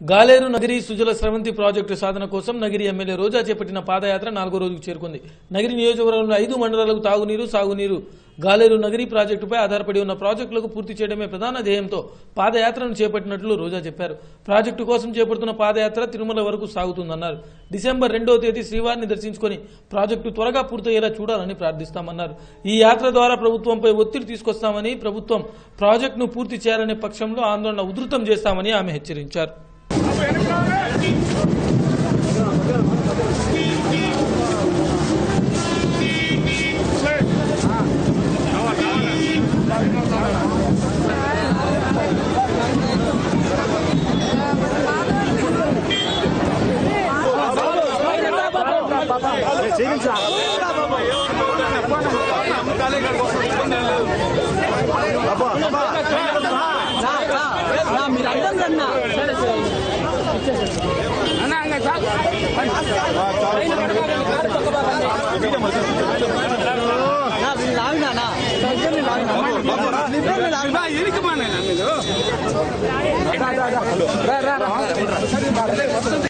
Galeru Nagari Sujala Sravanthi project సాధన కోసం Nagari MLA రోజా చేపట్టిన పాదయాత్ర నాలుగో రోజుకు చేరుకుంది నగిరి నియోజకవర్గంలో ఐదు మండలాలకు తాగునీరు సాగునీరు గాలేరు నగిరి ప్రాజెక్టుపై ఆధారపడి ఉన్న ప్రాజెక్టులకు పూర్తి చేయడమే ప్రధాన ధ్యేయంతో పాదయాత్రను చేపట్టినట్లు రోజా చెప్పారు ప్రాజెక్టు కోసం చేపడుతున్న పాదయాత్ర తిరుమల వరకు సాగుతుందన్నారు డిసెంబర్ రెండో తేదీ శ్రీవారిని దర్శించుకొని ప్రాజెక్టు త్వరగా పూర్తయ్యేలా చూడాలని ప్రార్థిస్తామన్నారు ఈ యాత్ర ద్వారా ప్రభుత్వంపై ఒత్తిడి తీసుకొస్తామని ప్రభుత్వం ప్రాజెక్టును పూర్తి చేయాలనే పక్షంలో ఆందోళన ఉధృతం చేస్తామని ఆమె హెచ్చరించారు మీరు అర్థం కన్నా లావినా ఇరికి